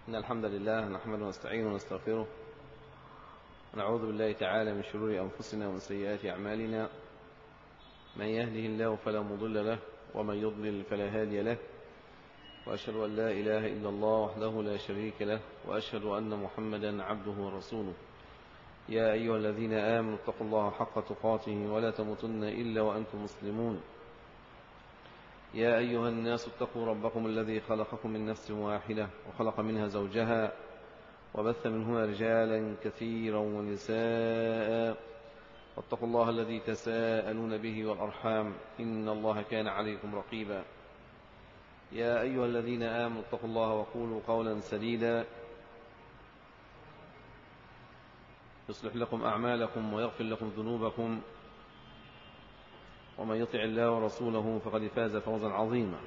إن الحمد لله نحمده ونستعينه ونستغفره ونعوذ بالله تعالى من شرور أنفسنا ومن سيئات أعمالنا من يهده الله فلا مضل له ومن يضلل فلا هادي له وأشهد أن لا إله إلا الله وحده لا شريك له وأشهد أن محمدا عبده ورسوله يا أيها الذين آمنوا اتقوا الله حق تقاته ولا تموتن إلا وأنتم مسلمون يا أيها الناس اتقوا ربكم الذي خلقكم من نفس واحدة وخلق منها زوجها وبث منهما رجالا كثيرا ونساء واتقوا الله الذي تساءلون به والأرحام إن الله كان عليكم رقيبا يا أيها الذين آمنوا اتقوا الله وقولوا قولا سديدا يصلح لكم أعمالكم ويغفر لكم ذنوبكم ومن يطع الله ورسوله فقد فاز فوزا عظيما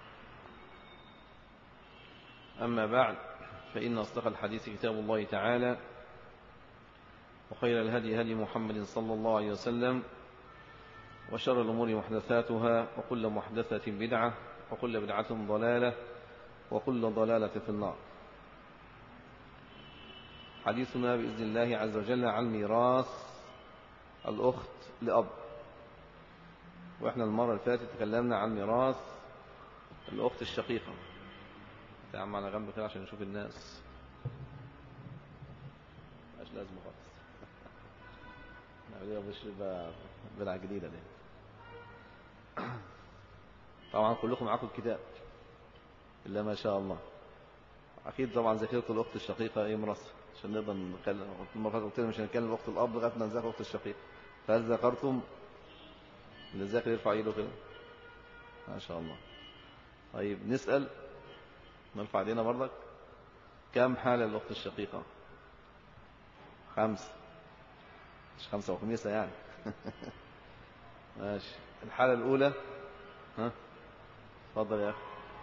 أما بعد فإن أصدق الحديث كتاب الله تعالى وخير الهدي هدي محمد صلى الله عليه وسلم وشر الأمور محدثاتها وكل محدثة بدعة وكل بدعة ضلالة وكل ضلالة في النار حديثنا بإذن الله عز وجل عن ميراث الأخت لأب وإحنا المرة اللي فاتت تكلمنا عن ميراث الأخت الشقيقة تعال معنا جنب كده عشان نشوف الناس مش لازم خالص نعملها مش بدعة جديدة دي طبعا كلكم معاكم الكتاب إلا ما شاء الله أكيد طبعا ذاكرة الأخت الشقيقة إيه مرسى عشان نقدر نتكلم المرة قلت لنا مش هنتكلم الأخت الأب لغاية ما نذاكر الأخت الشقيقة فهل ذكرتم اللي ذاكر يرفع ايده كده ما شاء الله طيب نسأل نرفع ايدينا برضك كم حالة الأخت الشقيقة خمسة مش خمسة وخميسة يعني ماشي الحالة الأولى ها اتفضل يا أخي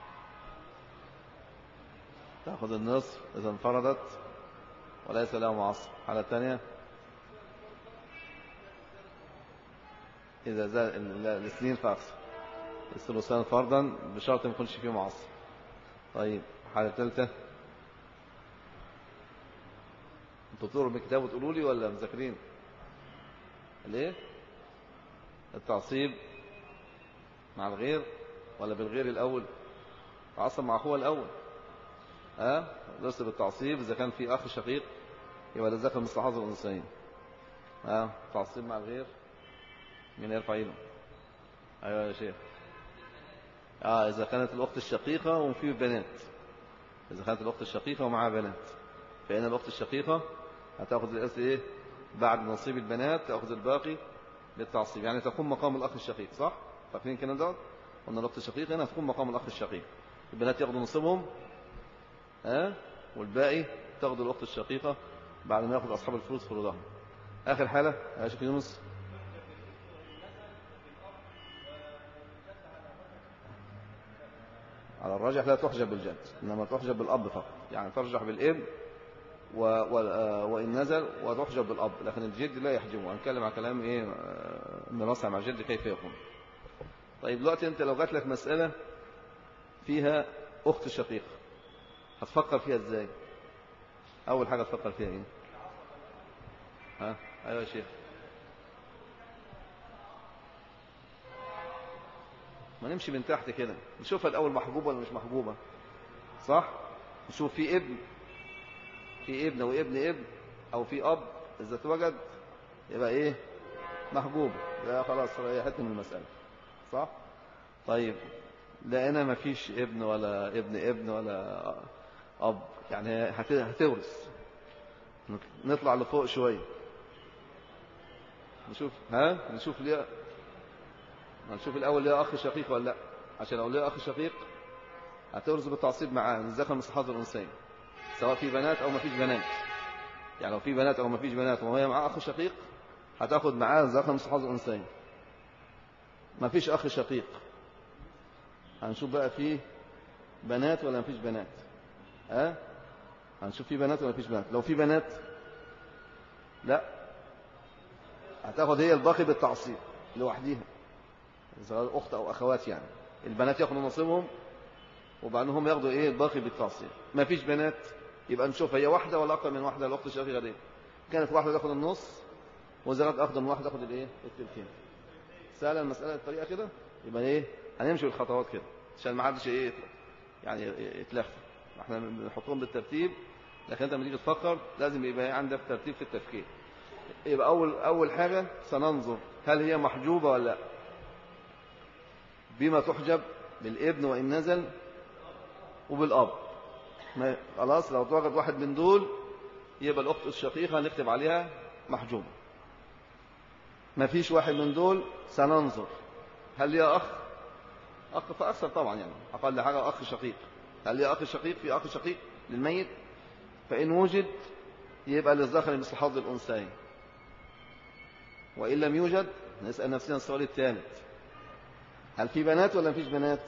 تأخذ النصف إذا انفردت وليس لها معصر الحالة الثانية إذا زاد الاثنين فأكثر الثلثان فرضا بشرط ما يكونش فيه معصر طيب الحالة الثالثة انتوا بتقروا بالكتاب وتقولوا لي ولا مذاكرين ليه التعصيب مع الغير ولا بالغير الأول تعصب مع أخوه الأول ها لسه بالتعصيب إذا كان في أخ شقيق يبقى لذكر مثل حظ الأنثيين ها تعصيب مع الغير مين يرفع ايده ايوه يا شيخ اه اذا كانت الاخت الشقيقه وفي بنات اذا كانت الاخت الشقيقه ومعها بنات فان الاخت الشقيقه هتاخذ الارث ايه بعد نصيب البنات تاخذ الباقي للتعصيب يعني تقوم مقام الاخ الشقيق صح فاكرين الكلام ده قلنا الاخت الشقيقه هنا تقوم مقام الاخ الشقيق البنات ياخذوا نصيبهم ها آه؟ والباقي تاخذ الاخت الشقيقه بعد ما ياخذ اصحاب الفلوس فروضهم اخر حاله يا شيخ يونس على الراجح لا تحجب بالجد إنما تحجب بالأب فقط يعني ترجح بالابن و... و... وإن نزل وتحجب بالأب لكن الجد لا يحجبه هنتكلم عن كلام إيه ميراثها مع الجد كيف يكون طيب دلوقتي أنت لو جات لك مسألة فيها أخت شقيقة هتفكر فيها إزاي أول حاجة تفكر فيها إيه ها أيوة يا شيخ ما نمشي من تحت كده نشوفها الأول محجوبة ولا مش محجوبة صح نشوف في ابن في ابن وابن ابن أو في أب إذا اتوجد يبقى إيه محجوبة لا خلاص ريحتني من المسألة صح طيب لقينا ما فيش ابن ولا ابن ابن ولا أب يعني هتورث نطلع لفوق شوية نشوف ها نشوف ليه هنشوف الأول ليه أخ شقيق ولا لا عشان لو ليه أخ شقيق هتورث بالتعصيب معاه الذكر مثل حظ الأنثيين سواء في بنات أو ما فيش بنات يعني لو في بنات أو ما فيش بنات وهي معاه أخ شقيق هتاخد معاه الذكر مثل حظ الأنثيين ما فيش أخ شقيق هنشوف بقى فيه بنات ولا ما فيش بنات ها أه؟ هنشوف في بنات ولا ما فيش بنات لو في بنات لا هتاخد هي الباقي بالتعصيب لوحديها إذا أخت أو أخوات يعني البنات ياخدوا نصيبهم وبعدين هم ياخدوا إيه الباقي بالتعصيب ما فيش بنات يبقى نشوف هي واحدة ولا أكثر من واحدة الأخت الشقيقة دي كانت واحدة تاخد النص وإذا كانت أكثر من واحدة تاخد الإيه التلتين سهلة المسألة الطريقة كده يبقى إيه هنمشي بالخطوات كده عشان ما حدش إيه يعني يتلخبط احنا بنحطهم بالترتيب لكن انت لما تيجي تفكر لازم يبقى عندك ترتيب في التفكير يبقى اول اول حاجه سننظر هل هي محجوبه ولا لا بما تحجب بالابن وان نزل وبالاب ما خلاص لو توجد واحد من دول يبقى الاخت الشقيقه نكتب عليها محجوبه ما فيش واحد من دول سننظر هل ليها اخ اخ فاكثر طبعا يعني اقل حاجه اخ شقيق هل ليها اخ شقيق في اخ شقيق للميت فإن وجد يبقى للذكر مثل حظ الأنثيين وإن لم يوجد نسأل نفسنا السؤال الثالث هل في بنات ولا مفيش بنات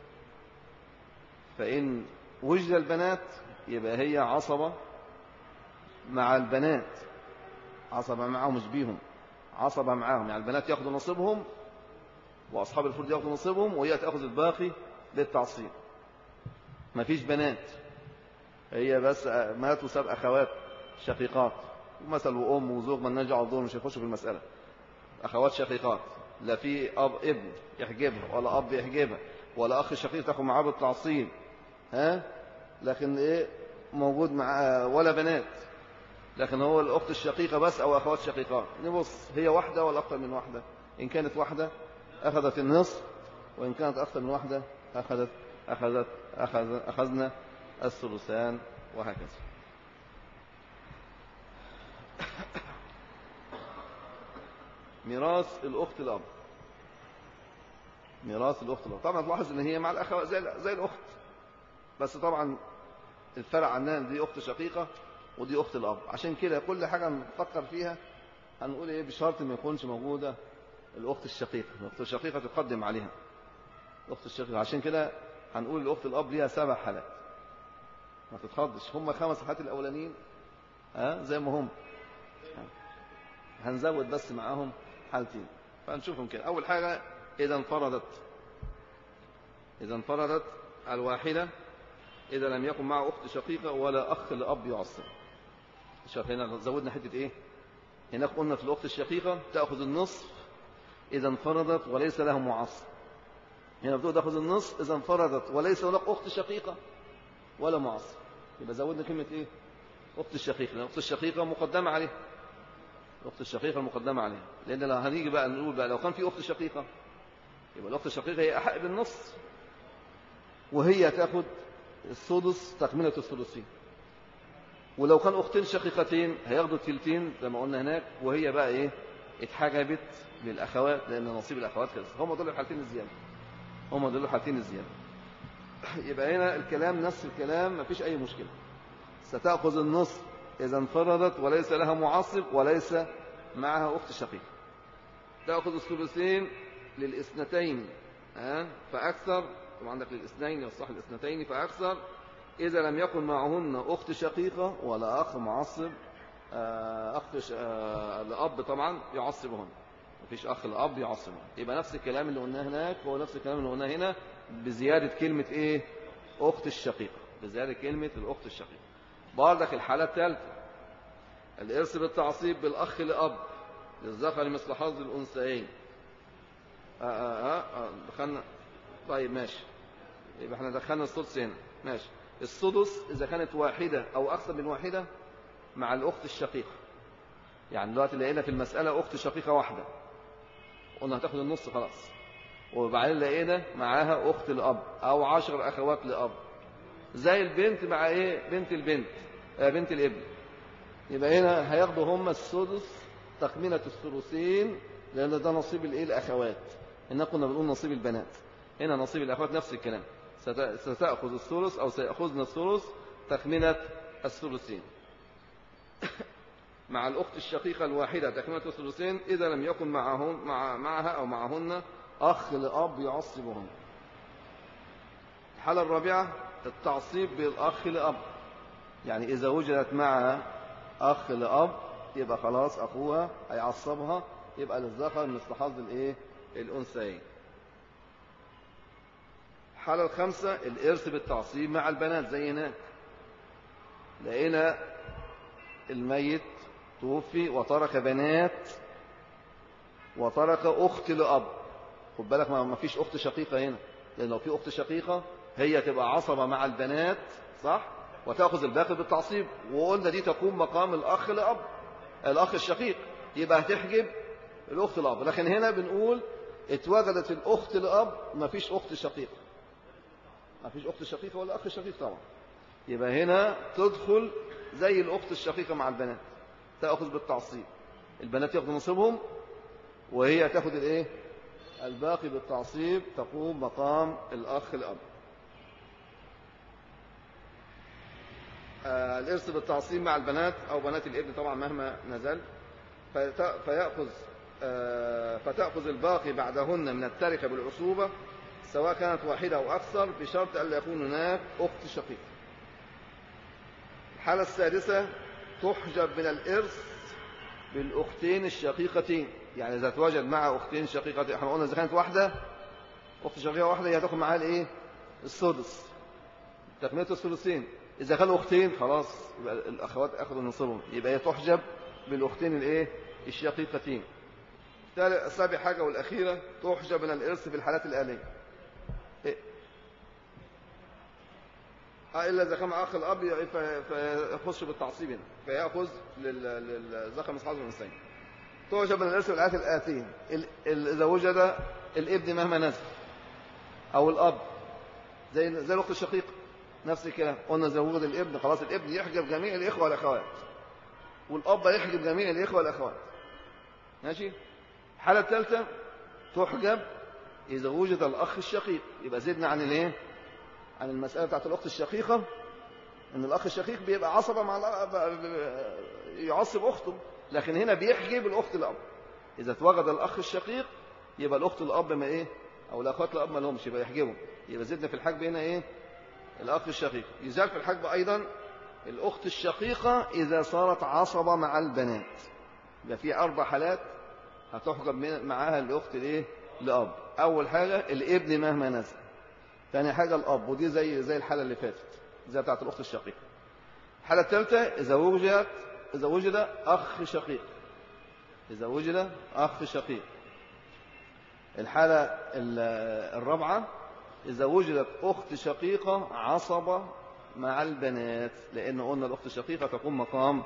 فإن وجد البنات يبقى هي عصبة مع البنات عصبة معهم مش بيهم عصبة معاهم يعني البنات ياخذوا نصيبهم وأصحاب الفرد ياخذوا نصيبهم وهي تأخذ الباقي بالتعصيب مفيش بنات هي بس ماتوا سبع أخوات شقيقات مثل وأم وزوج من نجع الظهر مش يخشوا في المسألة أخوات شقيقات لا في أب ابن يحجبها ولا أب يحجبها ولا أخ شقيق تاخد معاه بالتعصيب ها لكن إيه موجود مع ولا بنات لكن هو الأخت الشقيقة بس أو أخوات شقيقات نبص هي واحدة ولا أكثر من واحدة إن كانت واحدة أخذت النصف وإن كانت أكثر من واحدة أخذت أخذت أخذ أخذنا الثلثان وهكذا ميراث الأخت الأب ميراث الأخت الأب طبعا تلاحظ إن هي مع الأخوة زي, زي الأخت بس طبعا الفرق عنها دي أخت شقيقة ودي أخت الأب عشان كده كل حاجة نفكر فيها هنقول إيه بشرط ما يكونش موجودة الأخت الشقيقة الأخت الشقيقة تقدم عليها الأخت الشقيقة عشان كده هنقول الأخت الأب ليها سبع حالات ما تتخضش هم خمس حالات الأولانيين ها زي ما هم هنزود بس معاهم حالتين فهنشوفهم كده أول حاجة إذا انفردت إذا انفردت الواحدة إذا لم يكن معه أخت شقيقة ولا أخ لأب يعصر شوف هنا زودنا حتة إيه هناك قلنا في الأخت الشقيقة تأخذ النصف إذا انفردت وليس لها معصر هنا بتقول تأخذ النصف إذا انفردت وليس هناك أخت شقيقة ولا معصر يبقى زودنا كلمة إيه أخت الشقيقة لأن أخت الشقيقة مقدمة عليها الأخت الشقيقة المقدمة عليها لأن لو هنيجي بقى نقول بقى لو كان في أخت شقيقة يبقى الأخت الشقيقة هي أحق بالنص وهي تأخذ السدس تكملة الثلثين ولو كان أختين شقيقتين هياخدوا التلتين زي ما قلنا هناك وهي بقى إيه اتحجبت للأخوات لأن نصيب الأخوات كذا هم دول الحالتين الزيادة هم دول الحالتين الزيادة يبقى هنا الكلام نفس الكلام مفيش أي مشكلة ستأخذ النصف إذا انفردت وليس لها معصب وليس معها أخت شقيقة تأخذ الثلثين للإثنتين أه؟ فأكثر طبعا عندك للإثنين يصح الاثنتين فأكثر إذا لم يكن معهن أخت شقيقة ولا أخ معصب أخ ش... الأب طبعا يعصبهن مفيش أخ الأب يعصبهن يبقى نفس الكلام اللي قلناه هناك هو نفس الكلام اللي قلناه هنا بزيادة كلمة إيه أخت الشقيقة بزيادة كلمة الأخت الشقيقة بردك الحالة الثالثة الإرث بالتعصيب بالأخ لأب للذكر مثل حظ الأنثيين آه آه آه دخلنا طيب ماشي يبقى احنا دخلنا السدس هنا ماشي السدس إذا كانت واحدة أو أكثر من واحدة مع الأخت الشقيقة يعني دلوقتي لقينا في المسألة أخت شقيقة واحدة قلنا هتاخد النص خلاص وبعدين لقينا معاها أخت الأب أو عشر أخوات لأب زي البنت مع إيه بنت البنت آه بنت الابن يبقى هنا هياخدوا هم السدس تكملة الثلثين لأن ده نصيب الإيه الأخوات هنا كنا بنقول نصيب البنات هنا نصيب الأخوات نفس الكلام ستأخذ الثلث أو سيأخذنا الثلث تكملة الثلثين مع الأخت الشقيقة الواحدة تكملة الثلثين إذا لم يكن معهن مع معها أو معهن أخ لأب يعصبهن الحالة الرابعة التعصيب بالأخ لأب يعني إذا وجدت معها أخ لأب يبقى خلاص أخوها هيعصبها يبقى للذكر مثل حظ الإيه الأنثيين الحالة الخامسة الإرث بالتعصيب مع البنات زي هناك لقينا الميت توفي وترك بنات وترك أخت لأب خد بالك ما فيش أخت شقيقة هنا لأن لو في أخت شقيقة هي تبقى عصبة مع البنات صح وتأخذ الباقي بالتعصيب وقلنا دي تقوم مقام الأخ لأب الأخ الشقيق يبقى هتحجب الأخت لأب لكن هنا بنقول اتوجدت الأخت لأب ما فيش أخت شقيقة ما فيش أخت شقيقة ولا أخ شقيق طبعا يبقى هنا تدخل زي الأخت الشقيقة مع البنات تأخذ بالتعصيب البنات ياخدوا نصيبهم وهي تاخد الايه الباقي بالتعصيب تقوم مقام الأخ الأب آه الإرث بالتعصيب مع البنات أو بنات الابن طبعا مهما نزل فيأخذ آه فتأخذ الباقي بعدهن من التركة بالعصوبة سواء كانت واحدة أو أكثر بشرط أن يكون هناك أخت شقيقة الحالة السادسة تحجب من الإرث بالأختين الشقيقتين يعني إذا تواجد مع أختين شقيقتين احنا قلنا إذا كانت واحدة أخت شقيقة واحدة هي هتاخد معاها الإيه السدس تكملة الثلثين إذا كانوا أختين خلاص يبقى الأخوات أخذوا نصيبهم يبقى هي تحجب بالأختين الإيه الشقيقتين السابع حاجة والأخيرة تحجب من الإرث في الحالات الآلية إيه؟ آه إلا إذا كان أخ الأب فيخش بالتعصيب هنا فيأخذ للزخم أصحاب الإنسان تحجب من الإرث في الحالات الآتية إذا وجد الابن مهما نزل أو الأب زي زي الأخت الشقيقة نفس الكلام قلنا إذا وجد الابن خلاص الابن يحجب جميع الإخوة والأخوات والأب يحجب جميع الإخوة والأخوات ماشي الحالة الثالثة تحجب إذا وجد الأخ الشقيق يبقى زدنا عن الايه عن المسألة بتاعت الأخت الشقيقة إن الأخ الشقيق بيبقى عصبة مع يعصب أخته لكن هنا بيحجب الأخت الأب إذا توجد الأخ الشقيق يبقى الأخت الأب ما إيه أو الأخوات الأب ما لهمش يبقى يحجبهم يبقى زدنا في الحجب هنا إيه الأخ الشقيق يزال في الحجب أيضا الأخت الشقيقة إذا صارت عصبة مع البنات يبقى في أربع حالات هتحجب معاها الأخت الإيه لأب أول حاجة الابن مهما نزل ثاني حاجة الأب ودي زي زي الحالة اللي فاتت زي بتاعت الأخت الشقيقة الحالة الثالثة إذا وجدت إذا وجد أخ شقيق إذا وجد أخ شقيق الحالة الرابعة إذا وجدت أخت شقيقة عصبة مع البنات لأن قلنا الأخت الشقيقة تقوم مقام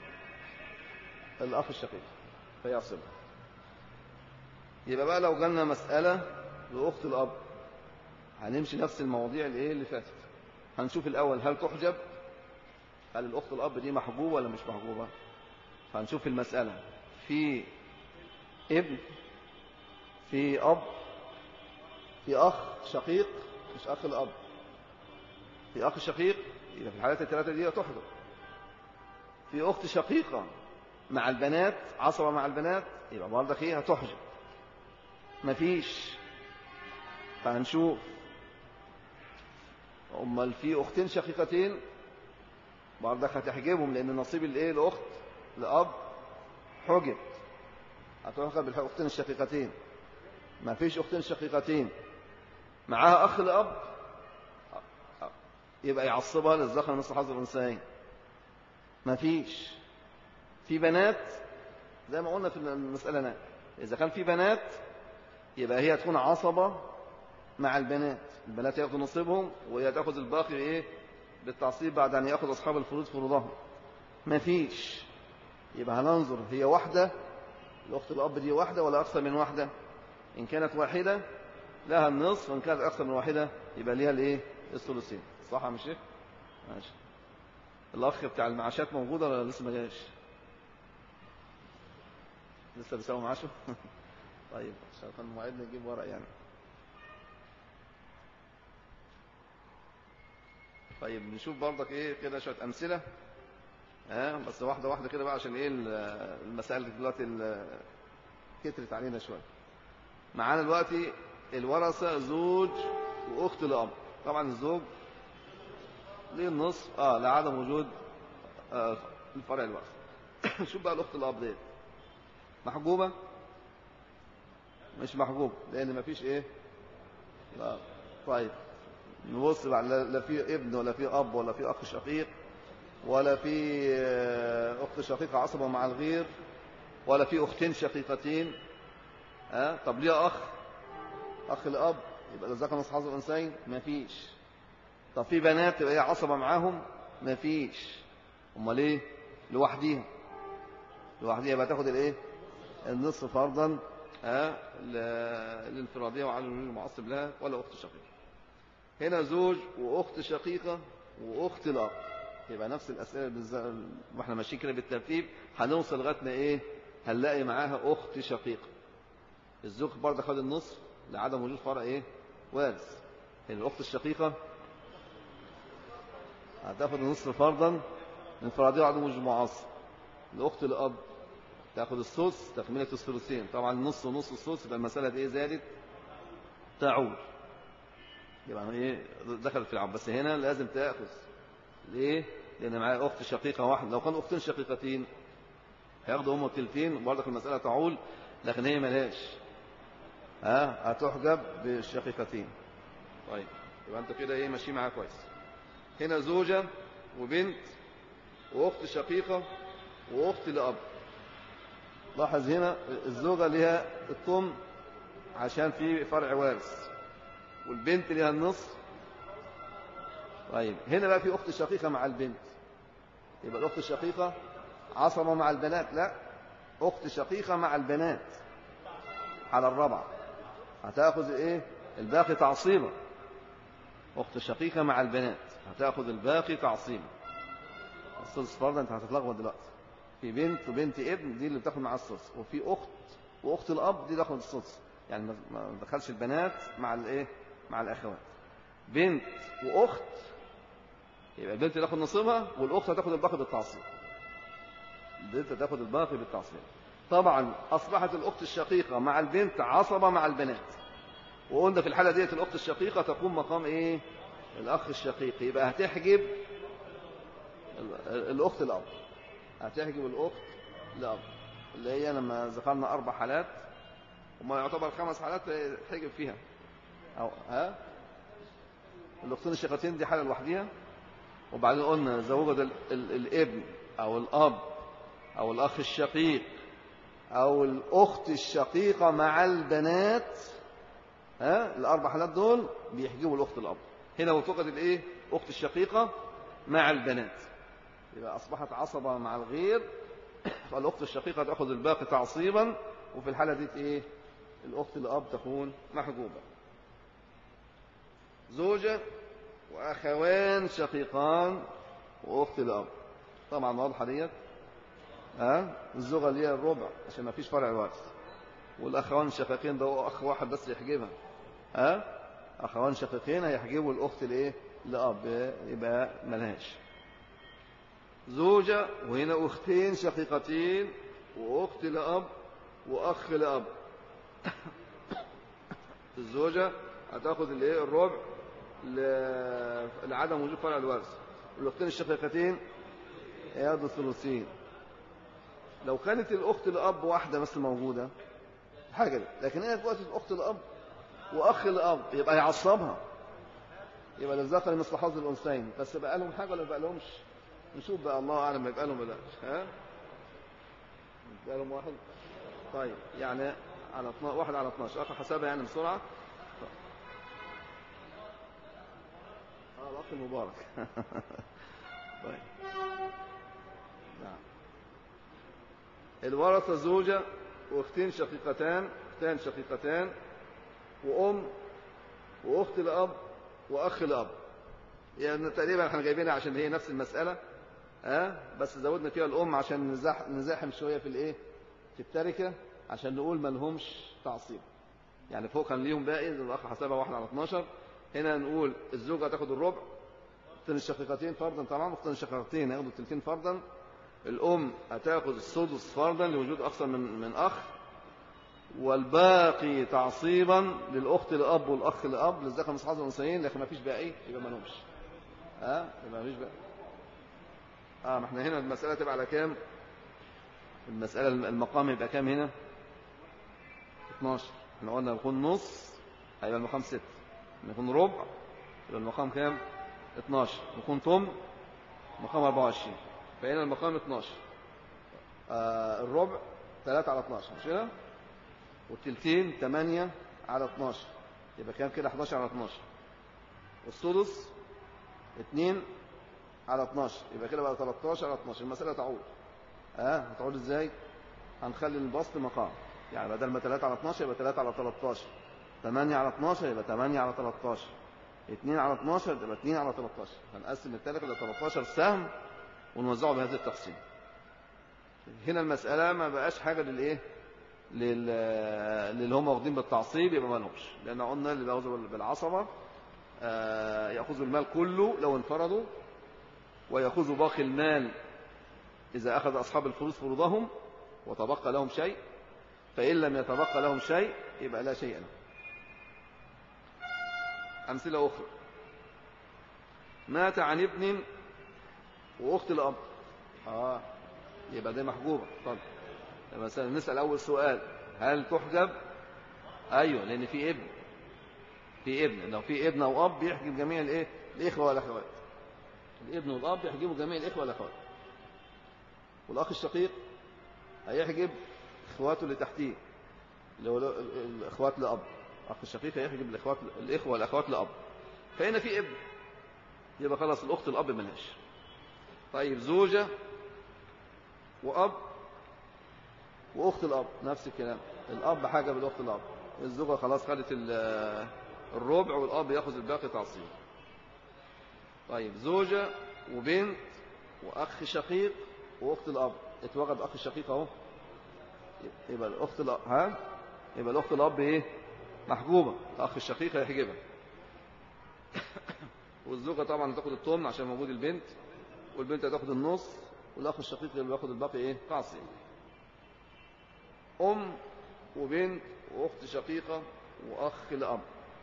الأخ الشقيق فيعصبها يبقى بقى لو جالنا مسألة لأخت الأب هنمشي نفس المواضيع اللي, إيه اللي فاتت هنشوف الأول هل تحجب هل الأخت الأب دي محجوبة ولا مش محجوبة هنشوف المسألة في ابن في أب في أخ شقيق مش أخ الأب في أخ شقيق يبقى في الحالات الثلاثة دي تحجب في أخت شقيقة مع البنات عصبة مع البنات يبقى برضك هي هتحجب مفيش فهنشوف امال في اختين شقيقتين برضك هتحجبهم لان نصيب الايه الاخت لاب حجب هتحجب بالاختين الشقيقتين ما فيش اختين شقيقتين معاها اخ لاب يبقى يعصبها للذكر نصف حظ الانثيين ما فيش في بنات زي ما قلنا في المساله هنا اذا كان في بنات يبقى هي تكون عصبة مع البنات البنات ياخذوا نصيبهم وهي تاخذ الباقي ايه بالتعصيب بعد ان ياخذ اصحاب الفروض فروضهم ما فيش يبقى هننظر هي واحدة الاخت الاب دي واحدة ولا اكثر من واحدة ان كانت واحدة لها النصف وان كانت اكثر من واحدة يبقى ليها الايه الثلثين صح يا مشيخ ماشي الاخ بتاع المعاشات موجوده ولا لسه ما جاش لسه بيساوي معاشه طيب عشان كان موعدنا نجيب ورق يعني طيب نشوف برضك ايه كده شويه امثله ها بس واحده واحده كده بقى عشان ايه المسائل دلوقتي كترت علينا شويه معانا دلوقتي الورثه زوج واخت لاب طبعا الزوج ليه النصف اه لعدم وجود آه الفرع الورثه شوف بقى الاخت الاب ديت محجوبه مش محجوب لان مفيش ايه لا طيب نبص بقى لا في ابن ولا في اب ولا في اخ شقيق ولا في أخت شقيقة عصبة مع الغير ولا في أختين شقيقتين ها طب ليه أخ أخ الأب يبقى الذكر نص حظ الأنثيين ما فيش طب في بنات تبقى هي عصبة معاهم ما فيش امال ايه لوحديها لوحديها يبقى تاخد الايه النصف فرضا ها للانفراديه وعلى المعصب لها ولا اخت شقيقه هنا زوج واخت شقيقه واخت لا يبقى نفس الاسئله واحنا ماشيين كده بالترتيب هنوصل لغايه ايه هنلاقي معاها اخت شقيقه الزوج برضه خد النصف لعدم وجود فرع ايه وارث الاخت الشقيقه هتاخد النصف فرضا انفرادية وعدم وجود معاصر الأخت الأب تاخد السدس تكملة الثلثين طبعا النص ونص السدس يبقى المسألة دي ايه زادت تعود يبقى ايه دخلت في العب بس هنا لازم تاخذ ليه لان معايا اخت شقيقه واحده لو كان اختين شقيقتين هياخدوا هم التلتين وبرضك المساله تعول لكن هي ملاش ها هتحجب بالشقيقتين طيب يبقى انت كده ايه ماشي معايا كويس هنا زوجة وبنت وأخت شقيقة وأخت لأب لاحظ هنا الزوجة لها الطم عشان في فرع وارث والبنت لها النصف طيب هنا بقى في أخت شقيقة مع البنت يبقى الأخت الشقيقة عصمة مع البنات لا أخت شقيقة مع البنات على الرابعة هتاخذ ايه الباقي تعصيبا أخت شقيقة مع البنات هتاخذ الباقي تعصيبا السدس فرضا انت هتتلخبط دلوقتي في بنت وبنت ابن دي اللي بتاخد معاه السدس وفي اخت واخت الاب دي تاخد السدس يعني ما دخلش البنات مع الايه مع الاخوات بنت واخت يبقى البنت تاخد نصيبها والاخت هتاخد الباقي بالتعصيب البنت تاخد الباقي بالتعصيب طبعا اصبحت الاخت الشقيقه مع البنت عصبه مع البنات وقلنا في الحاله ديت الاخت الشقيقه تقوم مقام ايه الاخ الشقيق يبقى هتحجب الأخت الأب هتحجب الأخت الأب اللي هي لما ذكرنا أربع حالات وما يعتبر خمس حالات تحجب فيها أو ها الأختين الشقتين دي حالة لوحديها وبعدين قلنا زوجة الابن أو الأب أو الأخ الشقيق أو الأخت الشقيقة مع البنات ها الأربع حالات دول بيحجبوا الأخت الأب هنا وفقد الإيه أخت الشقيقة مع البنات يبقى أصبحت عصبة مع الغير فالأخت الشقيقة تأخذ الباقي تعصيبا وفي الحالة دي إيه الأخت الأب تكون محجوبة زوجة وأخوان شقيقان وأخت الأب طبعا واضحة ديت ها الزوجة اللي هي الربع عشان ما فيش فرع وارث والأخوان الشقيقين ده أخ واحد بس يحجبها ها أخوان شقيقين هيحجبوا الأخت الإيه لأب يبقى ملهاش زوجة وهنا أختين شقيقتين وأخت لأب وأخ لأب الزوجة هتاخد الايه الربع لعدم وجود فرع الورث الأختين الشقيقتين ياخدوا الثلثين لو كانت الأخت لأب واحدة بس موجودة حاجة دي. لكن هي دلوقتي الأخت لأب وأخ لأب يبقى يعصبها يبقى للذكر مثل حظ الأنثيين بس بقى لهم حاجة ولا بقى لهمش نشوف بقى الله أعلم يبقى لهم ولا ها يبقى لهم واحد طيب يعني على 12 واحد على 12 أخذ حسابها يعني بسرعة اه الأخ المبارك طيب نعم الورثة زوجة واختين شقيقتان اختان شقيقتان وأم وأخت الأب وأخ الأب يعني تقريبا احنا جايبينها عشان هي نفس المسألة ها بس زودنا فيها الأم عشان نزاح نزاحم شوية في الإيه في التركة عشان نقول ما لهمش تعصيب يعني فوق كان ليهم باقي الأخ حسابها واحد على 12 هنا نقول الزوجة هتاخد الربع اختين الشقيقتين فرضا طبعا اختين الشقيقتين هياخدوا التلتين فرضا الأم هتاخد السدس فرضا لوجود أكثر من من أخ والباقي تعصيبا للأخت لأب والأخ لأب للذكر مثل حظ الأنثيين لكن ما فيش باقي يبقى ما لهمش ها يبقى ما فيش باقي اه ما احنا هنا المسألة تبقى على كام المسألة المقام يبقى كام هنا 12 احنا قلنا يكون نص هيبقى المقام 6 يكون ربع يبقى المقام كام 12 يكون طم مقام 24 فهنا المقام 12 آه الربع 3 على 12 مش كده والتلتين 8 على 12 يبقى كام كده 11 على 12 والسدس 2 على 12 يبقى كده بقى 13 على 12 المسألة تعود اه هتعود ازاي هنخلي البسط مقام يعني بدل ما 3 على 12 يبقى 3 على 13 8 على 12 يبقى 8 على 13 2 على 12 يبقى 2 على 13 هنقسم الثلاثة ل 13 سهم ونوزعه بهذا التقسيم هنا المسألة ما بقاش حاجة للإيه لل... للي هم واخدين بالتعصيب يبقى ما لهمش لأن قلنا اللي بياخذوا بالعصبة آه، يأخذوا المال كله لو انفردوا ويأخذوا باقي المال إذا أخذ أصحاب الفلوس فروضهم وتبقى لهم شيء فإن لم يتبقى لهم شيء يبقى لا شيء لهم أمثلة أخرى مات عن ابن وأخت الأب آه يبقى دي محجوبة طب مثلا نسأل أول سؤال هل تحجب أيوة لأن في ابن في ابن لو في ابن أو أب يحجب جميع الإيه الإخوة والأخوات الابن والأب يحجبوا جميع الإخوة والأخوات والأخ الشقيق هيحجب إخواته اللي تحتيه اللي هو الإخوات لأب أخ الشقيق هيحجب الإخوات الإخوة والأخوات لأب فهنا في ابن يبقى خلاص الأخت الأب ملهاش طيب زوجة وأب وأخت الأب نفس الكلام الأب حاجة بالأخت الأب الزوجة خلاص خدت الربع والأب ياخذ الباقي تعصيب طيب زوجة وبنت وأخ شقيق وأخت الأب اتوجد أخ الشقيق أهو يبقى الأخت الأب ها يبقى الأخت الأب إيه محجوبة الأخ الشقيق هيحجبها والزوجة طبعا هتاخد الطن عشان موجود البنت والبنت هتاخد النص والأخ الشقيق اللي بياخد الباقي إيه تعصيب أم وبنت وأخت شقيقة وأخ لأب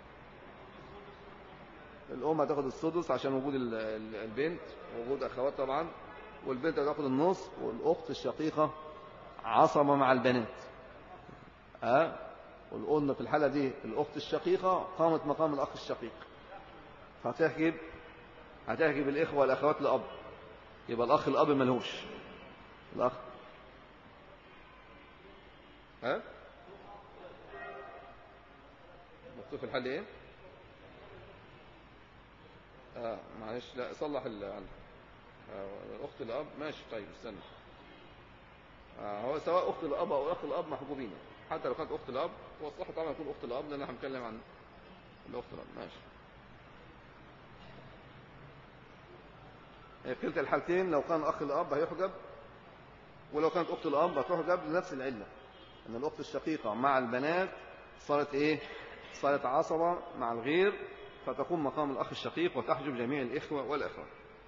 الأم هتاخد السدس عشان وجود البنت وجود أخوات طبعا والبنت هتاخد النص والأخت الشقيقة عصمة مع البنات أه؟ والقلنا في الحالة دي الأخت الشقيقة قامت مقام الأخ الشقيق فهتحجب هتحجب الإخوة والأخوات لأب يبقى الأخ الأب ملهوش الأخ ها مكتوب في الحل ايه اه معلش لا صلح ال آه اخت الاب ماشي طيب استنى آه هو سواء اخت الاب او اخ الاب محجوبين حتى لو كانت اخت الاب هو الصح طبعا يكون اخت الاب لان احنا بنتكلم عن الاخت الاب ماشي في كلتا الحالتين لو كان اخ الاب هيحجب ولو كانت اخت الاب هتحجب لنفس العله ان الاخت الشقيقه مع البنات صارت ايه صارت عصبه مع الغير فتقوم مقام الأخ الشقيق وتحجب جميع الإخوة والأخوات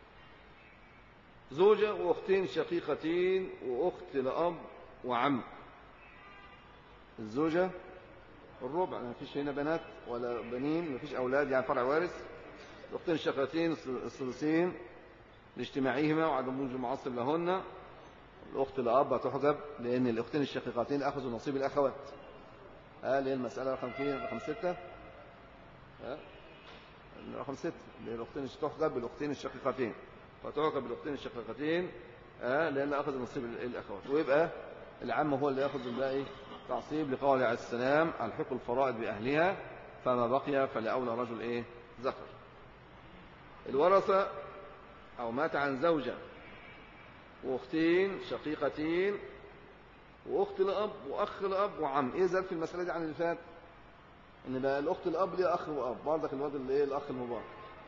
زوجة وأختين شقيقتين وأخت لأب وعم الزوجة الربع ما فيش هنا بنات ولا بنين ما فيش أولاد يعني فرع وارث الأختين الشقيقتين الثلثين لاجتماعهما وعدم وجود معصب لهن الأخت لأب تحجب لأن الأختين الشقيقتين أخذوا نصيب الأخوات قال هي المسألة رقم كام رقم ستة ها رقم ستة الأختين تحجب بالأختين الشقيقتين فتحجب بالأختين الشقيقتين آه لأن أخذ نصيب الأخوات ويبقى العم هو اللي يأخذ الباقي تعصيب لقول عليه السلام الحق الفرائض بأهلها فما بقي فلأولى رجل إيه ذكر الورثة أو مات عن زوجة وأختين شقيقتين وأخت لأب وأخ لأب وعم إيه زاد في المسألة دي عن اللي فات ان بقى الاخت الاب ليها اخ واب برضك الواد اللي ايه الاخ المبارك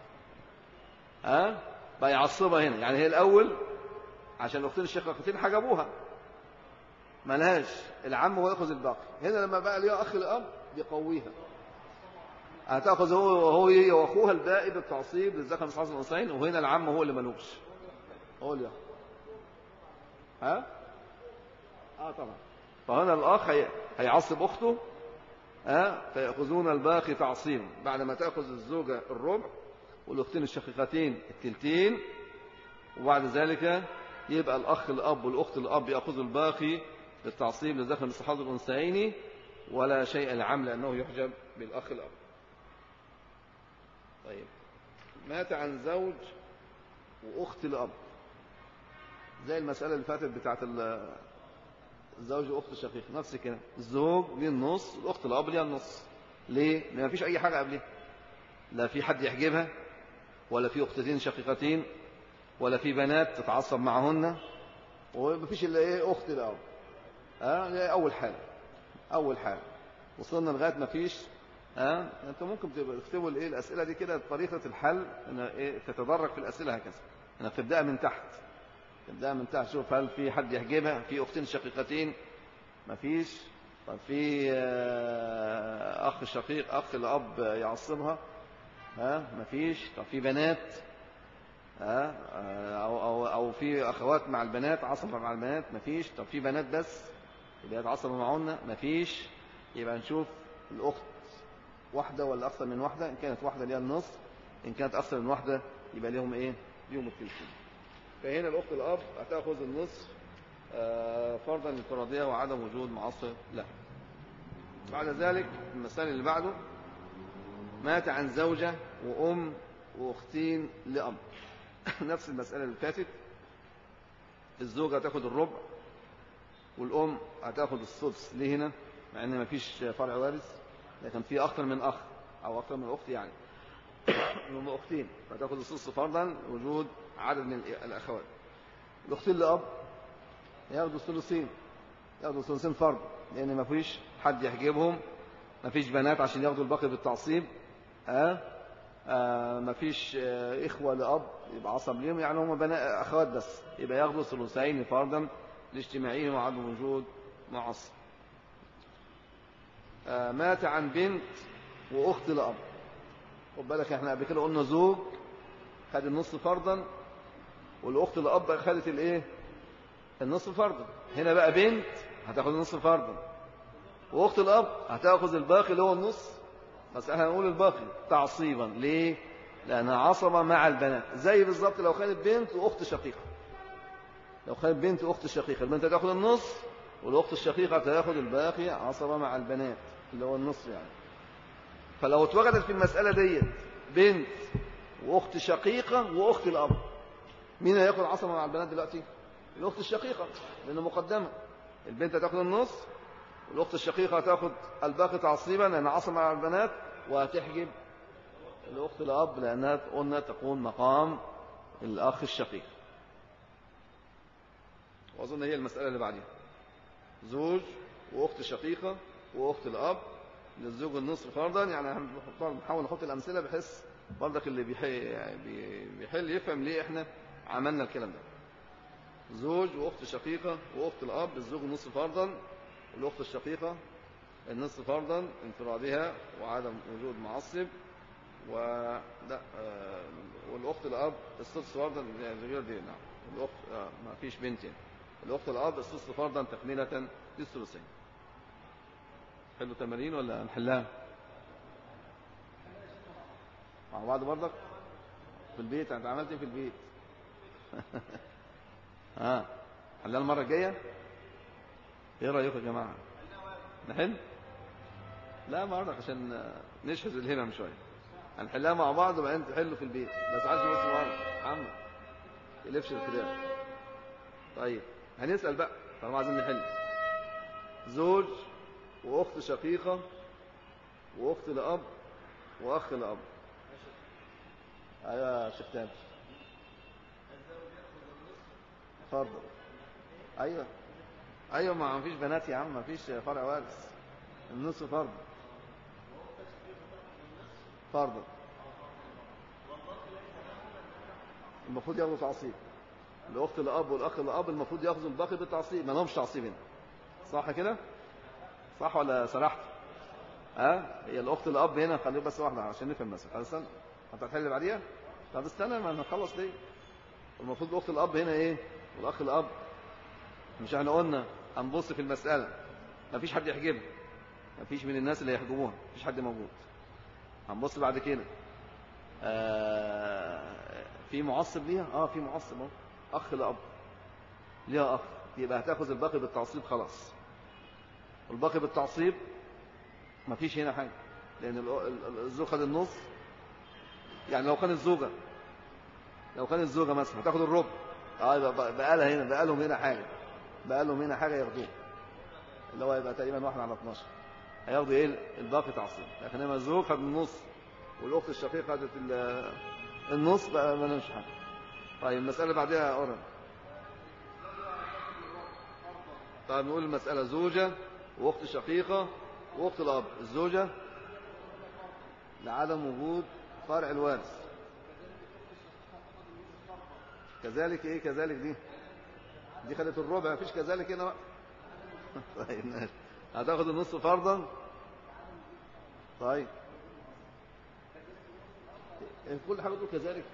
ها بقى يعصبها هنا يعني هي الاول عشان الاختين الشقيقتين حجبوها ملهاش العم هو ياخذ الباقي هنا لما بقى ليها اخ الاب يقويها هتاخذ هو وهو هي واخوها الباقي بالتعصيب للذكر مثل حظ الانثيين وهنا العم هو اللي ملوش هو اللي ياخذ ها اه طبعا فهنا الاخ هيعصب اخته أه؟ فيأخذون الباقي تعصيبا بعد ما تأخذ الزوجة الربع والأختين الشقيقتين التلتين وبعد ذلك يبقى الأخ الأب والأخت الأب يأخذوا الباقي للتعصيب للذكر مثل حظ الأنثيين ولا شيء العم لأنه يحجب بالأخ الأب طيب مات عن زوج وأخت الأب زي المسألة اللي فاتت بتاعت الزوج وأخت الشقيق نفس كده الزوج ليه النص الأخت الأب ليها النص ليه؟ لأن مفيش أي حاجة قبلها لا في حد يحجبها ولا في أختتين شقيقتين ولا في بنات تتعصب معهن ومفيش إلا إيه أخت الأب ها أول حاجة أول حاجة وصلنا لغاية مفيش ها أنت ممكن تكتبوا الإيه الأسئلة دي كده طريقة الحل إن إيه تتدرج في الأسئلة هكذا أنا تبدأ من تحت تبدأ من تحت شوف هل في حد يحجبها في أختين شقيقتين مفيش طب في أخ شقيق أخ الأب يعصبها ها مفيش طب في بنات ها أو, أو, أو في أخوات مع البنات عصبة مع البنات مفيش طب في بنات بس يبقى يتعصبوا معهن مفيش يبقى نشوف الأخت واحدة ولا أكثر من واحدة إن كانت واحدة ليها النص إن كانت أكثر من واحدة يبقى ليهم إيه ليهم التلتين فهنا الأخت الأب هتأخذ النصف فرضا للفرضية وعدم وجود معصر له بعد ذلك المثال اللي بعده مات عن زوجة وأم وأختين لأب نفس المسألة اللي فاتت الزوجة هتاخد الربع والأم هتاخد السدس ليه هنا مع ان مفيش فرع وارث لكن في أكثر من أخ أو أكثر من أخت يعني هم أختين فتاخد السدس فرضا وجود عدد من الأخوات الأختين لأب ياخدوا الثلثين ياخدوا الثلثين فرض لأن مفيش حد يحجبهم مفيش بنات عشان ياخدوا الباقي بالتعصيب أه؟ آه مفيش آه إخوة لأب يبقى عصب ليهم يعني هم بنات أخوات بس يبقى ياخدوا ثلثين فرضا لاجتماعهم وعدم وجود معصب آه مات عن بنت وأخت لأب خد بالك احنا قبل كده قلنا زوج خد النص فرضا والأخت لأب خدت الايه النص فرضا هنا بقى بنت هتاخد النص فرضا واخت الاب هتاخذ الباقي اللي هو النص بس احنا هنقول الباقي تعصيبا ليه لانها عصبه مع البنات زي بالظبط لو كانت بنت واخت شقيقه لو كانت بنت واخت شقيقه البنت هتاخد النص والاخت الشقيقه هتاخد الباقي عصبه مع البنات اللي هو النص يعني فلو اتوجدت في المساله ديت بنت واخت شقيقه واخت الاب مين هياخد عصبه مع البنات دلوقتي الأخت الشقيقة لأنه مقدمة البنت هتاخد النص والأخت الشقيقة هتاخد الباقي تعصيبا لأنها عصمة على البنات وهتحجب الأخت الأب لأنها قلنا تكون مقام الأخ الشقيق وأظن هي المسألة اللي بعدها زوج وأخت شقيقة وأخت الأب للزوج النصف فرضا يعني هنحاول نحط الأمثلة بحيث برضك اللي بيحل, بيحل يفهم ليه احنا عملنا الكلام ده زوج وأخت شقيقة وأخت الأب الزوج النصف فرضا والأخت الشقيقة النصف فرضا انفرادها وعدم وجود معصب و لا آه والأخت الأب السدس فرضا غير دي نعم الأخت آه ما فيش بنت يعني الأخت الأب السدس فرضا تكملة للثلثين حلو تمارين ولا نحلها مع بعض برضك في البيت انت عملت ايه في البيت ها آه. حلها المرة الجاية ايه رأيكم يا جماعة نحل لا مرة عشان نشهد الهمم شوية هنحلها مع بعض وبعدين تحلوا في البيت بس عايز بص مرة عم يلفش الكلام طيب هنسأل بقى طالما عايزين نحل زوج واخت شقيقة واخت لأب واخ لأب ايوه يا شيخ تامر اتفضل ايوه ايوه ما فيش بنات يا عم ما فيش فرع وارث النص فرض فرض المفروض ياخدوا تعصيب الاخت الاب والاخ الاب المفروض ياخدوا الباقي بالتعصيب ما لهمش تعصيب هنا صح كده صح ولا سرحت ها أه؟ هي الاخت الاب هنا خليه بس واحده عشان نفهم بس استنى انت هتحل بعديها طب استنى ما نخلص ليه المفروض الاخت الاب هنا ايه والاخ الاب مش احنا قلنا هنبص في المساله مفيش حد يحجبها مفيش من الناس اللي يحجبوها مفيش حد موجود هنبص بعد كده آه في معصب ليها اه في معصب اهو اخ لاب ليها اخ يبقى هتاخذ الباقي بالتعصيب خلاص والباقي بالتعصيب مفيش هنا حاجه لان الزوج خد النص يعني لو كانت زوجه لو كانت الزوجه مثلا هتاخد الربع اه يبقى بقى لها هنا بقى لهم هنا حاجة بقى لهم هنا حاجة ياخدوها اللي هو يبقى تقريبا واحد على 12 هياخدوا ايه الباقي تعصيب لكن لما الزوج خد النص والاخت الشقيقه خدت ال- النص بقى ما لهمش حاجه طيب المساله اللي بعدها يا اورن طيب نقول المساله زوجه واخت شقيقه واخت الاب الزوجه لعدم وجود فرع الوارث كذلك ايه كذلك دي دي خدت الربع مفيش كذلك هنا بقى طيب ماشي هتاخد النص فرضا طيب إيه، كل حاجه تقول كذلك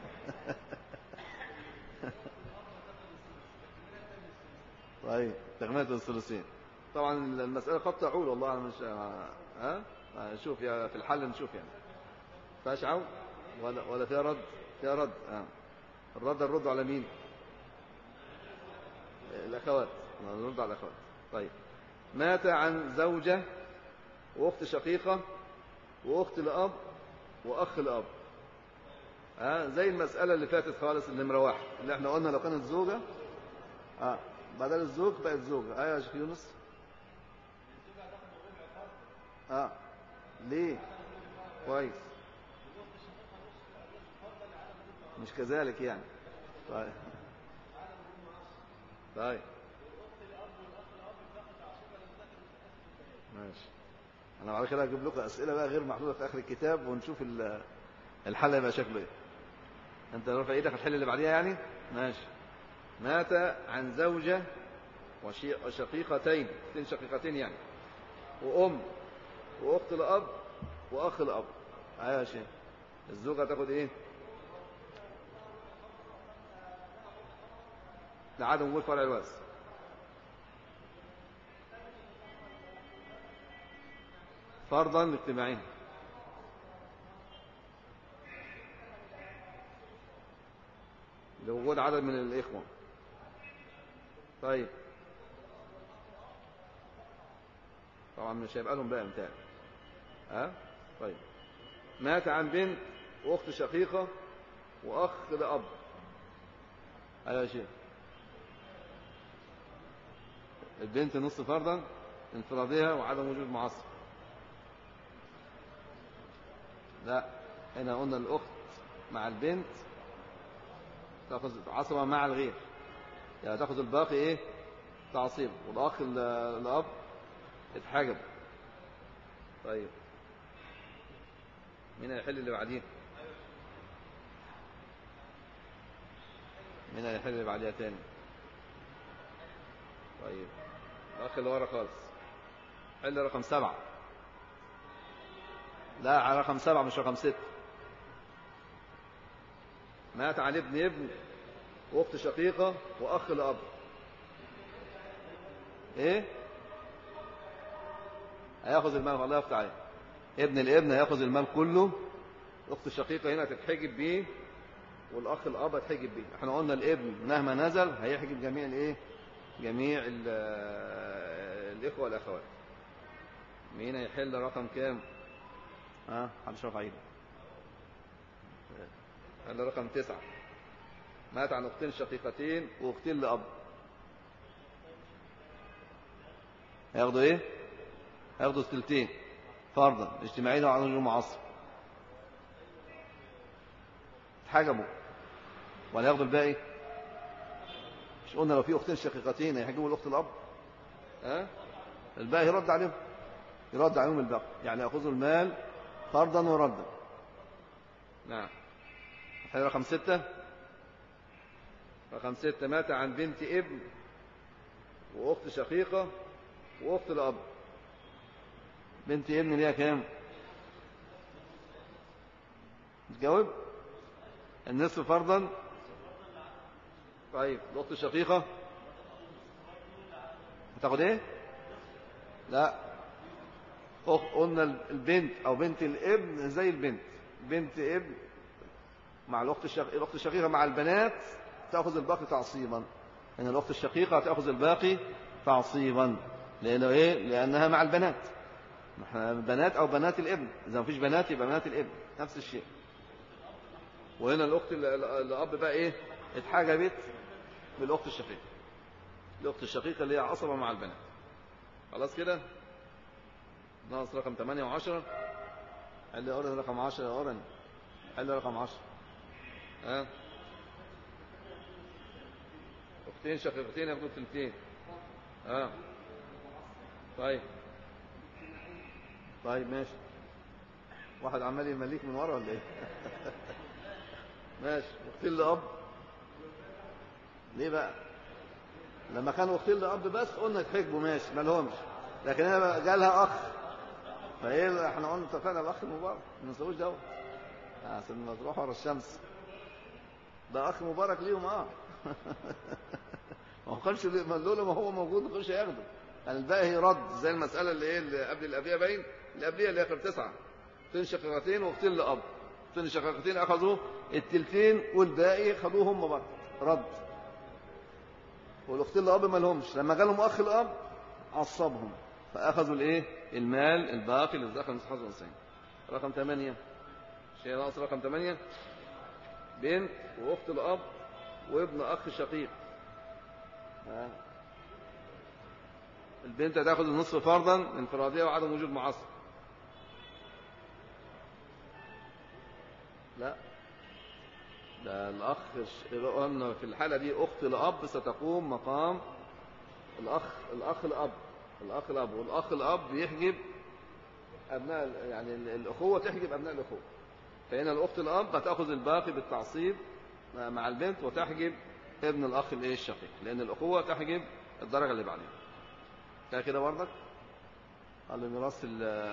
طيب تغمية الثلثين طبعا المسألة قد تعول والله أنا مش ها شوف يا في الحل نشوف يعني فيهاش عول ولا ولا فيها رد فيها رد آه. الرد الرد على مين الأخوات نرد على الأخوات طيب مات عن زوجة وأخت شقيقة وأخت لأب وأخ لأب ها زي المسألة اللي فاتت خالص النمرة واحد اللي احنا قلنا لو كانت زوجة اه بدل الزوج بقت زوجة ايوه يا شيخ يونس اه ليه كويس مش كذلك يعني طيب طيب ماشي انا بعد كده هجيب لكم اسئله بقى غير محدوده في اخر الكتاب ونشوف ال- الحل هيبقى شكله ايه انت رافع ايدك هتحل اللي بعديها يعني ماشي مات عن زوجه وشي- وشقيقتين اثنين شقيقتين يعني وام واخت لاب واخ لاب ايوه يا شيخ الزوجه تاخد ايه لعدم وجود فرع الوارث فرضا لاجتماعين لوجود عدد من الإخوة طيب طبعا مش هيبقى لهم بقى امتى ها طيب مات عن بنت واخت شقيقة واخ لأب ايوه يا شيخ البنت نص فرضا انفرادها وعدم وجود معصب لا هنا قلنا الأخت مع البنت تأخذ عصبة مع الغير يعني تأخذ الباقي إيه تعصيب والأخ ال- الأب اتحجب طيب مين هيحل اللي بعديه مين هيحل اللي بعديها تاني طيب الأخ اللي ورا خالص حل رقم سبعة لا على رقم سبعة مش رقم ستة مات عن ابن ابن واخت شقيقة واخ لأب ايه هياخذ المال الله يفتح عليه ابن الابن هياخذ المال كله الاخت الشقيقة هنا تتحجب بيه والاخ الاب هيتحجب بيه احنا قلنا الابن مهما نزل هيحجب جميع الايه جميع ال- الاخوة والاخوات مين هيحل رقم كام ها محدش رفع ايده هذا رقم تسعة مات عن أختين شقيقتين وأختين لأب هياخدوا إيه؟ هياخدوا الثلثين فرضا اجتماعيا وعن وجوه معصب اتحجبوا ولا ياخدوا الباقي؟ مش قلنا لو في أختين شقيقتين هيحجبوا الأخت الأب؟ ها؟ الباقي يرد عليهم يرد عليهم الباقي يعني يأخذوا المال فرضا وردا نعم الحين رقم ستة رقم ستة مات عن بنت ابن وأخت شقيقة وأخت الأب بنت ابن ليها كام تجاوب النصف فرضا طيب الأخت الشقيقة هتاخد ايه لا أخ قلنا البنت أو بنت الابن زي البنت بنت ابن مع الأخت الشقيقة الأخت الشقيقة مع البنات تأخذ الباقي تعصيبا إن الأخت الشقيقة تأخذ الباقي تعصيبا لأنه إيه؟ لأنها مع البنات احنا بنات أو بنات الابن إذا ما فيش بنات يبقى بنات الابن نفس الشيء وهنا الأخت ال- ال- الأب بقى إيه اتحجبت بالاخت الشقيقه الاخت الشقيقه اللي هي عصبه مع البنات خلاص كده ناقص رقم 8 و10 قال لي اورن رقم 10 يا اورن قال لي رقم 10 ها اختين شقيقتين ياخدوا الثلثين ها طيب طيب ماشي واحد عمال يمليك من ورا ولا ايه ماشي اختين لاب ليه بقى لما كانوا اختين لاب بس قلنا تحجبوا ماشي ما لهمش لكن هنا جالها اخ فايه احنا قلنا اتفقنا الاخ المبارك ما نسويش دوت عشان ما تروح ورا الشمس ده اخ مبارك ليهم اه ما هو كانش لولا ما هو موجود ما كانش هياخده يعني الباقي رد زي المساله اللي ايه اللي قبل الابيه باين الابيه اللي اخر تسعه اثنين شقيقتين واختين لاب اثنين شقيقتين اخذوا التلتين والباقي خدوه هم برضه رد والاختين لاب ما لهمش لما جالهم اخ الاب عصبهم فاخذوا الايه المال الباقي للذكر مثل حظ الانثيين رقم 8 شيء ناقص رقم 8 بنت واخت الاب وابن اخ شقيق البنت هتاخد النصف فرضا انفراديه وعدم وجود معصب لا ده الأخ قلنا في الحالة دي أخت الأب ستقوم مقام الأخ الأخ الأب الأخ الأب والأخ الأب يحجب أبناء يعني الأخوة تحجب أبناء الأخوة فهنا الأخت الأب هتأخذ الباقي بالتعصيب مع البنت وتحجب ابن الأخ الإيه الشقيق لأن الأخوة تحجب الدرجة اللي بعدها كده كده برضك قال له ميراث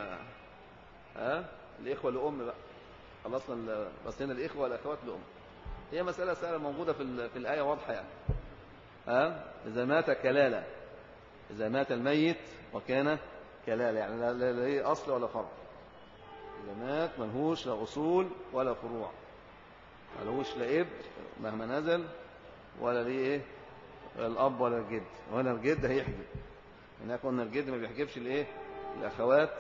ها الإخوة لأم بقى خلصنا بس هنا الإخوة والأخوات لأم هي مسألة سهلة موجودة في في الآية واضحة يعني ها إذا مات كلالة إذا مات الميت وكان كلالة يعني لا لا أصل ولا فرع إذا مات ملهوش لا أصول ولا فروع ملهوش لا اب مهما نزل ولا ليه إيه الأب ولا الجد وهنا الجد هيحجب هناك قلنا الجد ما بيحجبش الإيه الأخوات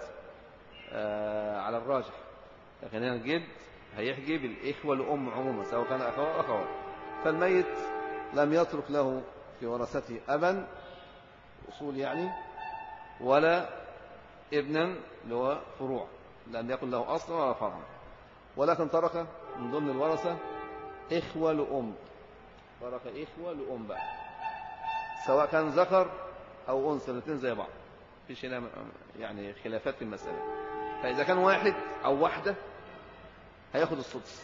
آه على الراجح لكن هنا الجد هيحجب الإخوة لأم عموما سواء كان أخوة أو أخوات فالميت لم يترك له في ورثته أبا أصول يعني ولا ابنا اللي هو فروع لم يكن له أصل ولا فرع ولكن ترك من ضمن الورثة إخوة لأم ترك إخوة لأم بقى سواء كان ذكر أو أنثى الاثنين زي بعض فيش هنا يعني خلافات في المسألة فإذا كان واحد أو واحدة هياخد السدس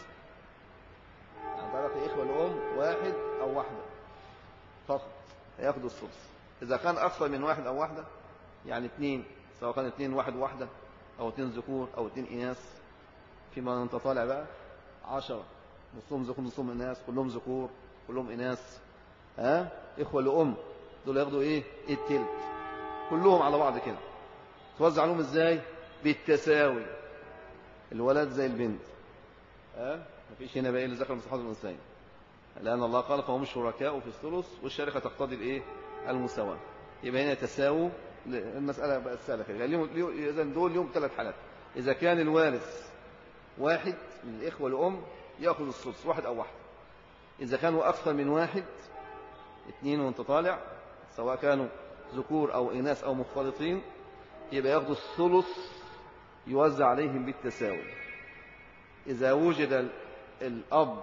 يعني ترك إخوة لأم واحد أو واحدة فقط هياخد السدس إذا كان أكثر من واحد أو واحدة يعني اثنين سواء كان اثنين واحد واحدة أو اثنين ذكور أو اثنين إناث فيما أنت طالع بقى عشرة نصهم ذكور نصهم إناث كلهم ذكور كلهم إناث ها إخوة لأم دول ياخدوا إيه التلت كلهم على بعض كده توزع عليهم إزاي بالتساوي الولد زي البنت ها مفيش هنا بقى اللي ذكر مصحف الأنثيين لأن الله قال فهم شركاء في الثلث والشركة تقتضي الإيه المساواة يبقى هنا تساووا المسألة بقت سهلة كده إذا دول لهم ثلاث حالات إذا كان الوارث واحد من الإخوة الأم يأخذ السدس واحد أو واحد إذا كانوا أكثر من واحد اثنين وانت طالع سواء كانوا ذكور أو إناث أو مختلطين يبقى ياخذوا الثلث يوزع عليهم بالتساوي إذا وجد الأب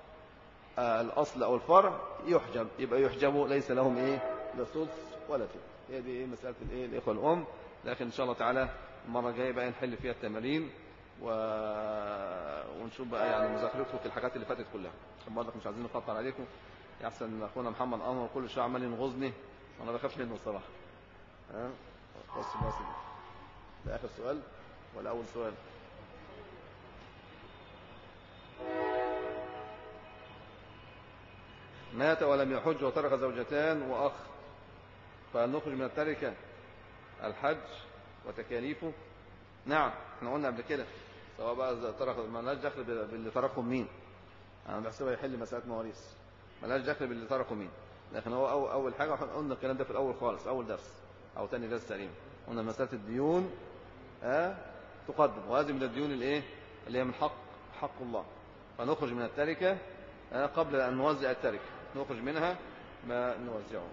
الأصل أو الفرع يحجب يبقى يحجبوا ليس لهم إيه لا ثلث ولا ثلث هي دي إيه مسألة الإيه الإخوة الأم لكن إن شاء الله تعالى المرة الجاية بقى نحل فيها التمارين و... ونشوف بقى يعني مذاكرتكم في الحاجات اللي فاتت كلها عشان برضك مش عايزين نقطع عليكم يحسن اخونا محمد انور كل شويه عمال ينغزني وانا بخاف منه الصراحه ها بس بس ده اخر سؤال ولا اول سؤال مات ولم يحج وترك زوجتان واخ فهل نخرج من التركه الحج وتكاليفه نعم احنا قلنا قبل كده سواء بقى ترك مالهاش دخل باللي تركهم مين انا بحسبها يحل مساله مواريث مالهاش دخل باللي تركوا مين لكن هو أول, اول حاجه قلنا الكلام ده في الاول خالص اول درس او ثاني درس تقريبا قلنا مساله الديون آه تقدم وهذه من الديون الايه اللي هي من حق حق الله فنخرج من التركه آه قبل ان نوزع التركه نخرج منها ما نوزعه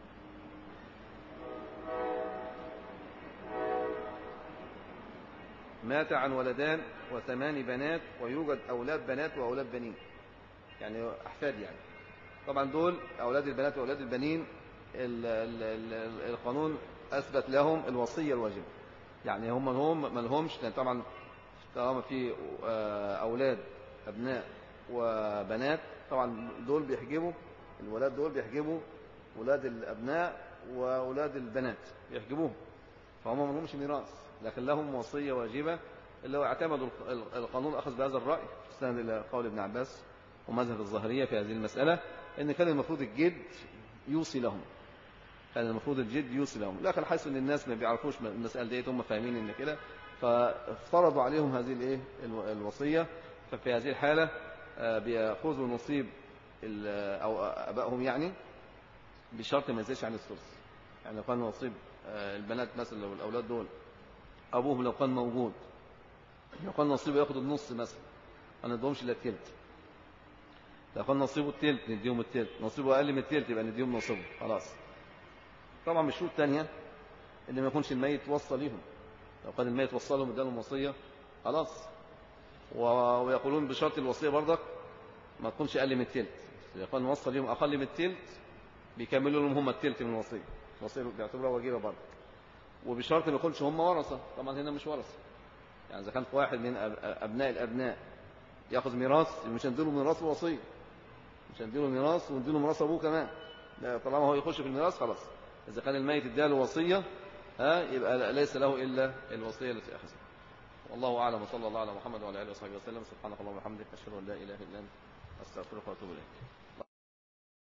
مات عن ولدان وثمان بنات ويوجد أولاد بنات وأولاد بنين يعني أحفاد يعني طبعا دول أولاد البنات وأولاد البنين ال ال ال القانون أثبت لهم الوصية الواجبة يعني هم هم ما لهمش لأن طبعا طالما في آه، أولاد أبناء وبنات طبعا دول بيحجبوا الولاد دول بيحجبوا ولاد الأبناء وأولاد البنات بيحجبوهم فهم ما لهمش ميراث لكن لهم وصية واجبة اللي هو اعتمدوا القانون أخذ بهذا الرأي استند إلى قول ابن عباس ومذهب الظاهرية في هذه المسألة إن كان المفروض الجد يوصي لهم كان المفروض الجد يوصي لهم لكن حيث ان الناس ما بيعرفوش المسألة ديت هم فاهمين ان كده فافترضوا عليهم هذه الايه الوصية ففي هذه الحالة آه، بيأخذوا نصيب أو أبائهم يعني بشرط ما يزيدش عن الثلث يعني لو كان نصيب آه، البنات مثلا لو الأولاد دول أبوهم لو كان موجود لو كان نصيبه ياخد النص مثلا ما ندهمش إلا التلت لو كان نصيبه التلت نديهم التلت نصيبه أقل من التلت يبقى نديهم نصيبه خلاص طبعا من الشروط الثانية إن ما يكونش الميت وصى ليهم لو كان الميت وصلهم ادالهم وصية خلاص ويقولون بشرط الوصية برضك ما تكونش أقل من التلت إذا كان وصل لهم أقل من التلت بيكملوا لهم هم التلت من الوصية الوصية بيعتبرها واجبة برضك وبشرط ما يكونش هم ورثة طبعا هنا مش ورثة يعني إذا كان واحد من أبناء الأبناء يأخذ ميراث مش هنديله ميراث ووصية مش هنديله ميراث ونديله ميراث أبوه كمان طالما هو يخش في الميراث خلاص إذا كان الميت اداله وصية ها يبقى ليس له إلا الوصية التي أخذها والله أعلم وصلى الله على محمد وعلى آله وصحبه وسلم سبحانك اللهم وبحمدك أشهد أن لا إله إلا أنت أستغفرك وأتوب إليك